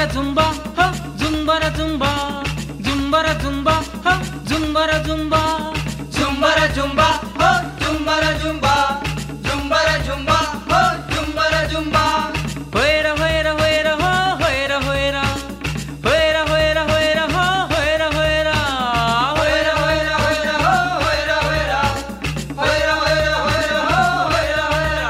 Zumba హ జుంబర Zumba జుంబర Zumba హ జుంబర Zumba జుంబర Zumba హో జుంబర జుంబా జుంబర జుంబా హో జుంబర జుంబా హోయర హోయర హోయర హో హోయర హోయర హోయర హోయర హోయర హో హోయర హోయర హోయర హోయర హోయర హోయర హో హోయర హోయర హోయర హోయర హోయర హో హోయర హోయర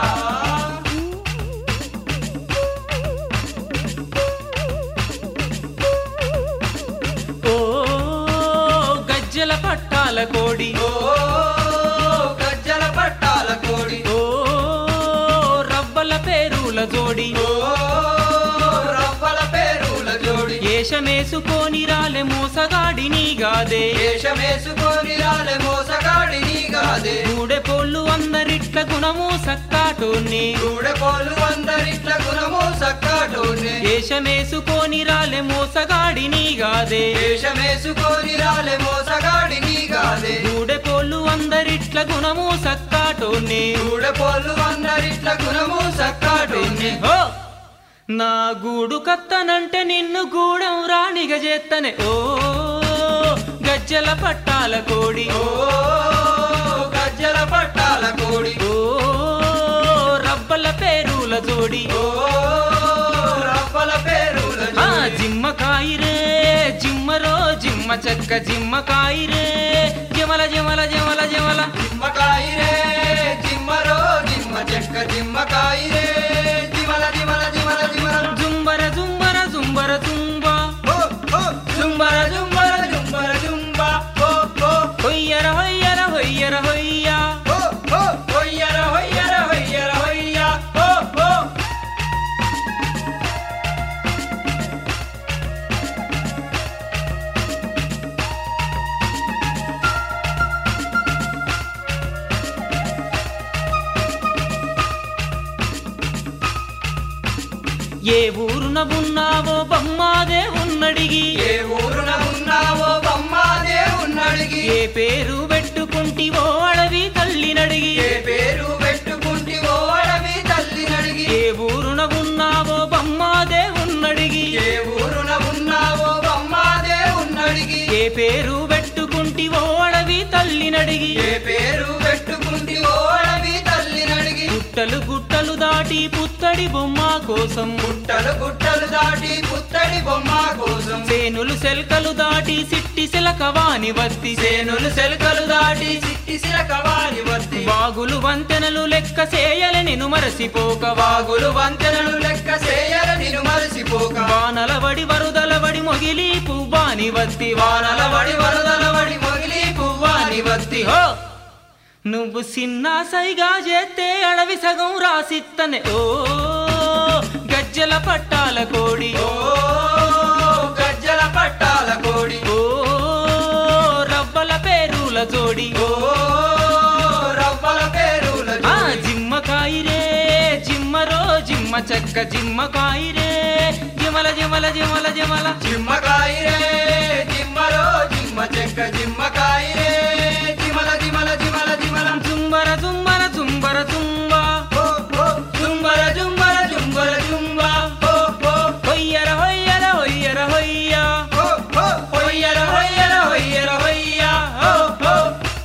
ఓ గజ్జల పట్టాల కోడి ఓ గజ్జల పట్టాల కోడి ఓ రవ్వల పేరుల జోడి ఓ రవ్వల పేరుల జోడి ఏషమేసుకొని రాలే మోసగాడిని గాదే వేషమేసుకొని రాలే మోసగాడి నీగాదే గూడె పోళ్ళు అందరిట్ల గుణము సక్కాటోన్ని చూడపోలు అందరిట్ల గుణము సక్కాటోనే ఏషమేసుకొని రాలే మోసగాడిని గాదే వేషమేసుకొని రాలే మోసగాడి నీగాదే గూడె పోళ్ళు అందరిట్ల గుణము సక్కాటోన్ని చూడపోలు అందరిట్ల గుణము సక్కాటోనే ఓ నా గూడు కత్తనంటే నిన్ను గూడెం రాణిగ చేత్తనే ఓ గజ్జల పట్టాల కోడి ఓ గజ్జల పట్టాల కోడి ఓ రబ్బల పేరుల జోడి ఓ రవ్వల పేరుల ఆ జోడి జిమ్మకాయిరే జిమ్మరో జిమ్మ చెక్క జిమ్మకాయిరే జమల జమల జమల జమల జిమ్మకాయిరే జిమ్మరో జిమ్మ చెక్క జిమ్మకాయిరే జిమల జిమల జిమల జిమల జుంబర జుంబర జుంబర జుంబా ఓ ఓ జుంబర జుంబర జుంబర జుంబా ఓ ఓ హొయ్యర హొయ్యర హొయ్యర హొయ్యా ఓ ఓ హొయ్యర హొయ్యర హొయ్యర హొయ్య ఓ ఓ ఏ ఊరున ఉన్నావో బొమ్మాదే ఉన్నడిగి ఏ ఊరున ఉన్నావో బొమ్మాదే ఉన్నడిగి ఏ పేరు పెట్టుకుంటివో అడవి తల్లినడిగి ఏ పేరు పెట్టుకుంటివో అడవి తల్లినడిగి ఏ ఊరున ఉన్నావో బొమ్మాదే ఉన్నడిగి ఏ ఊరున ఉన్నావో బొమ్మాదే ఉన్నడిగి ఏ పేరు పెట్టుకుంటివో అడవి తల్లినడిగి ఏ పేరు పెట్టుకుంటివో అడవి తల్లినడిగి గుట్టలు గుట్టలు దాటి పుత్తడి బొమ్మ కోసం గుట్టలు గుట్టలు దాటి పుత్తడి బొమ్మ కోసం సేనులు సెల్కలు దాటి సిట్టి సిలకవాని వత్తి సేనులు సెలకలు దాటి సిట్టి సిలకవాని వత్తి బాగులు వంతెనలు లెక్క సేయల నిను మరసిపోక వాగులు వంతెనలు లెక్క చేయర నిను మరసిపోక వానల వడి వరుదల వడి మొగిలి పువ్వాని వత్తి వానల వడి వరదల వడి మొగిలి పువ్వాని వత్తి హో నువ్వు సిన్న సైగా చేస్తే అడవి సగం రాసిత్తనే ఓ గజ్జల పట్టాల కోడి ఓ గజ్జల పట్టాల కోడి ఓ రవ్వల పేరుల జోడి ఓ రవ్వల పేరుల ఆ జోడి. జిమ్మకాయిరే జిమ్మరో జిమ్మ చెక్క జిమ్మకాయిరే జిమల జిమల జిమల జిమల జిమ్మకాయిరే జిమ్మరో జిమ్మ చెక్క జిమ్మకాయిరే జిమల జిమల జిమల జిమల జుంబర జుంబర జుంబర జుంబా ఓ ఓ జుంబర జుంబర జుంబర జుంబా ఓ ఓ హొయ్యర హొయ్యర హొయ్యర హొయ్యా ఓ ఓ హొయ్యర హొయ్యర హొయ్యర హొయ్య ఓ ఓ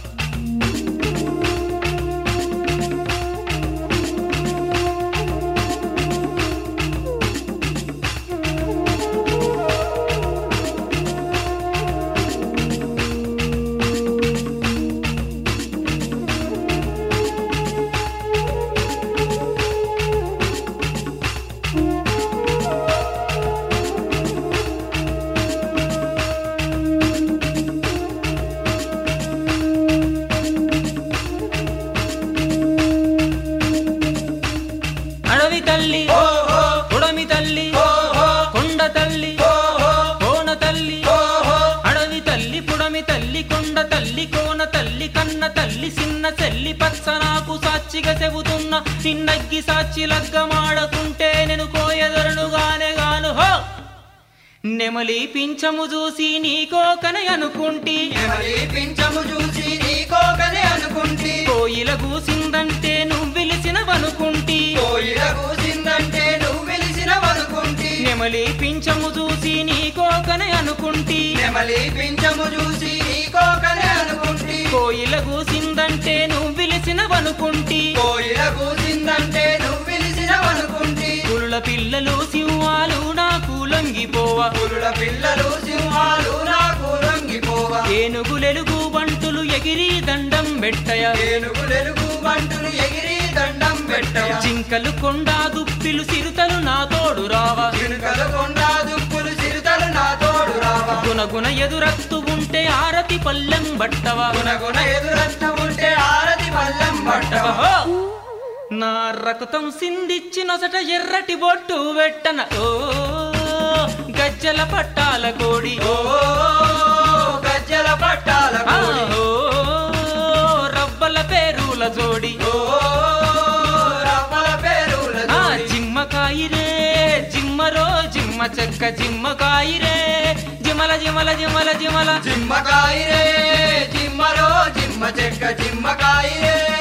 అడవి తల్లి ఓ ఓ ఉడమి తల్లి ఓ ఓ కొండ తల్లి ఓ ఓ కోన తల్లి ఓ ఓ అడవి తల్లి పుడమి తల్లి కొండ తల్లి కోన తల్లి కన్న తల్లి చిన్న చెల్లి పచ్చ నాకు సాక్షిగా చెబుతున్న చిన్నగ్గి సాక్షి లగ్గమాడకుంటే నేను కోయదొరనుగానే గాను హో నెమలి పింఛము చూసి నీకోకనే అనుకుంటి నెమలి పింఛము చూసి నీకోకనే అనుకుంటి కోయిల కూసిందంటే నువ్వు పిలిచినవనుకుంటి కోయిల కూసిందంటే నువ్వు పిలిచినవనుకుంటి నెమలి పింఛ పింఛము చూసి నీ కోకనే అనుకుంటి నెమలి పింఛము చూసి నీకోకనే అనుకుంటి కోయిల కూసిందంటే నువ్వు పిలిచినవనుకుంటి కోయిల కూసిందంటే నువ్వు పిలిచినవనుకుంటి పులుల పిల్లలు సింహాలు నాకు లొంగిపోవ పులుల పిల్లలు సింహాలు నాకు లొంగిపోవా ఏనుగులెలుగు బంటులు ఎగిరి దండం పెట్టయ ఏనుగులెలుగు బంటులు ఎగిరి దండం పెట్టవ జింకలు కొండా దుప్పిలు సిరుతలు నా తోడు రావా చినుకలు కొండ దుప్పులు చిరుతలు నా తోడు రావా గుణగుణ ఎదురత్తు ఉంటే ఆరతి పల్లెం బట్టవా గుణగుణ ఎదురత్త ఉంటే ఆరతి పల్లెం పట్టవ ఓహో! నా రక్తం సిందిచ్చి నొసట ఎర్రటి బొట్టు వెట్టన ఓ గజ్జల పట్టాల కోడి ఓ గజ్జల పట్టాల ఆ, కోడి. ఓ రవ్వల పేరుల జోడి ఓ రవ్వల పేరుల ఆ జోడి. జిమ్మకాయిరే జిమ్మరో జిమ్మ చెక్క జిమ్మకాయిరే జిమల జిమల జిమల జిమల జిమ్మకాయిరే జిమ్మరో జిమ్మ చెక్క జిమ్మకాయిరే